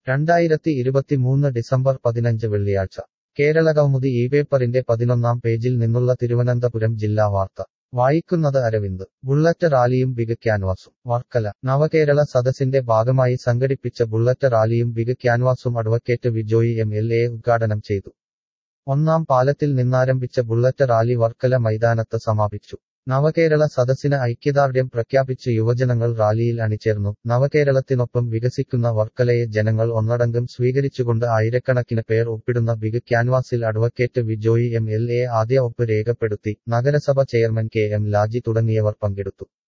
രണ്ടായിരത്തി ഇരുപത്തിമൂന്ന് ഡിസംബർ പതിനഞ്ച് വെള്ളിയാഴ്ച കേരളകൗമുദി ഈ പേപ്പറിന്റെ പതിനൊന്നാം പേജിൽ നിന്നുള്ള തിരുവനന്തപുരം ജില്ലാ വാർത്ത വായിക്കുന്നത് അരവിന്ദ് ബുള്ളറ്റ് റാലിയും ബിഗ് ക്യാൻവാസും വർക്കല നവകേരള സദസ്സിന്റെ ഭാഗമായി സംഘടിപ്പിച്ച ബുള്ളറ്റ് റാലിയും ബിഗ് ക്യാൻവാസും advocate Vijoy M L A ഉദ്ഘാടനം ചെയ്തു ഒന്നാം പാലത്തിൽ നിന്നാരംഭിച്ച ബുള്ളറ്റ് റാലി വർക്കല മൈതാനത്ത് സമാപിച്ചു നവകേരള സദസ്സിന് ഐക്യദാർഢ്യം പ്രഖ്യാപിച്ച് യുവജനങ്ങൾ റാലിയിൽ അണിചേർന്നു നവകേരളത്തിനൊപ്പം വികസിക്കുന്ന വർക്കലയെ ജനങ്ങൾ ഒന്നടങ്കം സ്വീകരിച്ചുകൊണ്ട് ആയിരക്കണക്കിന് പേർ ഒപ്പിടുന്ന ബിഗ് ക്യാൻവാസിൽ advocate Vijoy M L A ആദ്യ ഒപ്പ് രേഖപ്പെടുത്തി നഗരസഭ ചെയർമാൻ കെ എം ലാജി തുടങ്ങിയവർ പങ്കെടുത്തു